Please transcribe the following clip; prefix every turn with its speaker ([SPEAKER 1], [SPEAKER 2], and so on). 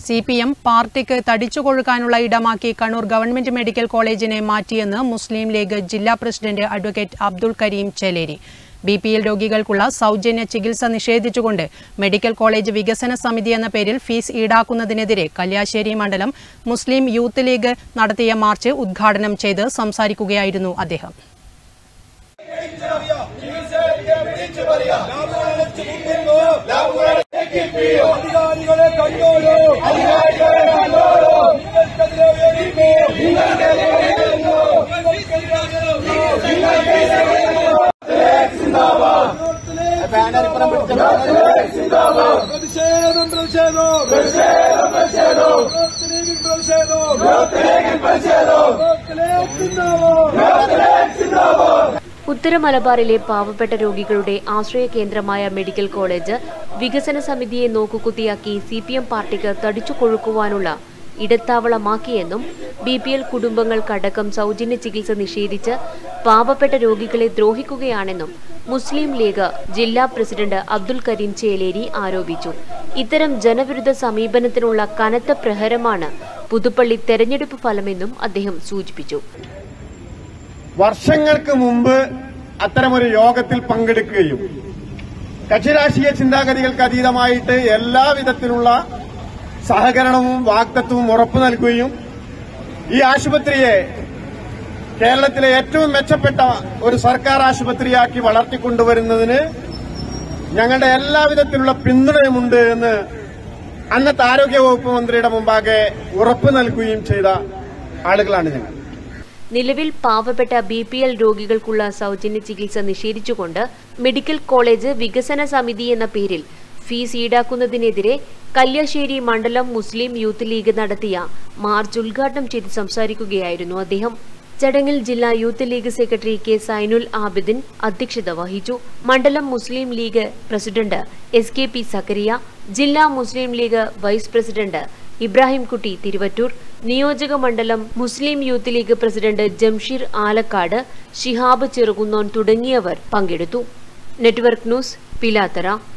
[SPEAKER 1] C P M പാർട്ടിക്ക് തടിച്ചുകൊഴുക്കാനുള്ള ഇടമാക്കി കണ്ണൂർ ഗവൺമെന്റ് മെഡിക്കൽ കോളേജിനെ മാറ്റിയെന്ന് മുസ്ലിം ലീഗ് ജില്ലാ president advocate Abdul Kareem Cheleri B P L രോഗികൾക്കുള്ള സൗജന്യ ചികിത്സ നിഷേധിച്ചുകൊണ്ട് മെഡിക്കൽ കോളേജ് വികസന സമിതി എന്ന പേരിൽ ഫീസ് ഈടാക്കുന്നതിനെതിരെ കല്യാശ്ശേരി മണ്ഡലം മുസ്ലിം യൂത്ത് ലീഗ് നടത്തിയ മാർച്ച് ഉദ്ഘാടനം ചെയ്ത് സംസാരിക്കുകയായിരുന്നു അദ്ദേഹം
[SPEAKER 2] അധികാരികളെ കണ്ടോളൂ അധികാരികളെ കണ്ടോളൂ നിങ്ങൾക്കെതിരെ വേദിക്കൂ നിങ്ങൾക്കെതിരെ വേദിക്കൂ നിങ്ങൾക്കെതിരെ പ്രതിഷേധം പ്രതിഷേധം പ്രതിഷേധം പ്രതിഷേധം പ്രതിഷേധം പ്രതിഷേധം
[SPEAKER 3] ഉത്തര മലബാറിലെ പാവപ്പെട്ട രോഗികളുടെ ആശ്രയ കേന്ദ്രമായ മെഡിക്കൽ കോളേജ് വികസന സമിതിയെ നോക്കുകുത്തിയാക്കി സി പി എം പാർട്ടിക്ക് തടിച്ചു കൊഴുക്കുവാനുള്ള ഇടത്താവളമാക്കിയെന്നും ബി പി എൽ കുടുംബങ്ങൾക്കടക്കം സൗജന്യ ചികിത്സ നിഷേധിച്ച് പാവപ്പെട്ട രോഗികളെ ദ്രോഹിക്കുകയാണെന്നും മുസ്ലിം ലീഗ് ജില്ലാ പ്രസിഡന്റ് അബ്ദുൽ കരീം ചേലേരി ആരോപിച്ചു ഇത്തരം ജനവിരുദ്ധ സമീപനത്തിനുള്ള കനത്ത പ്രഹരമാണ് പുതുപ്പള്ളി തെരഞ്ഞെടുപ്പ് ഫലമെന്നും അദ്ദേഹം സൂചിപ്പിച്ചു
[SPEAKER 4] വർഷങ്ങൾക്ക് മുമ്പ് അത്തരമൊരു യോഗത്തിൽ പങ്കെടുക്കുകയും കക്ഷിരാഷ്ട്രീയ ചിന്താഗതികൾക്ക് അതീതമായിട്ട് എല്ലാവിധത്തിലുള്ള സഹകരണവും വാഗ്ദത്വവും ഉറപ്പു നൽകുകയും ഈ ആശുപത്രിയെ കേരളത്തിലെ ഏറ്റവും മെച്ചപ്പെട്ട ഒരു സർക്കാർ ആശുപത്രിയാക്കി വളർത്തിക്കൊണ്ടുവരുന്നതിന് ഞങ്ങളുടെ എല്ലാവിധത്തിലുള്ള പിന്തുണയുമുണ്ട് എന്ന് അന്നത്തെ ആരോഗ്യവകുപ്പ് മന്ത്രിയുടെ മുമ്പാകെ ഉറപ്പു നൽകുകയും ചെയ്ത ആളുകളാണ് ഞങ്ങൾ
[SPEAKER 3] നിലവിൽ പാവപ്പെട്ട ബി പി എൽ രോഗികൾക്കുള്ള സൗജന്യ ചികിത്സ നിഷേധിച്ചുകൊണ്ട് മെഡിക്കൽ കോളേജ് വികസന സമിതി എന്ന പേരിൽ ഫീസ് ഈടാക്കുന്നതിനെതിരെ കല്യാശ്ശേരി മണ്ഡലം മുസ്ലിം യൂത്ത് ലീഗ് നടത്തിയ മാർച്ച് ഉദ്ഘാടനം ചെയ്ത് സംസാരിക്കുകയായിരുന്നു അദ്ദേഹം ചടങ്ങിൽ ജില്ലാ യൂത്ത് ലീഗ് സെക്രട്ടറി കെ സൈനുൽ ആബിദിൻ അധ്യക്ഷത വഹിച്ചു മണ്ഡലം Muslim League president S K P Zakariya ജില്ലാ മുസ്ലിം ലീഗ് വൈസ് പ്രസിഡന്റ് ഇബ്രാഹിംകുട്ടി തിരുവറ്റൂർ നിയോജക മണ്ഡലം മുസ്ലിം യൂത്ത് ലീഗ് പ്രസിഡന്റ് ജംഷീർ ആലക്കാട് ഷിഹാബ് ചെറുകുന്നോൻ തുടങ്ങിയവർ പങ്കെടുത്തു നെറ്റ്വർക്ക് ന്യൂസ് പിലാത്തറ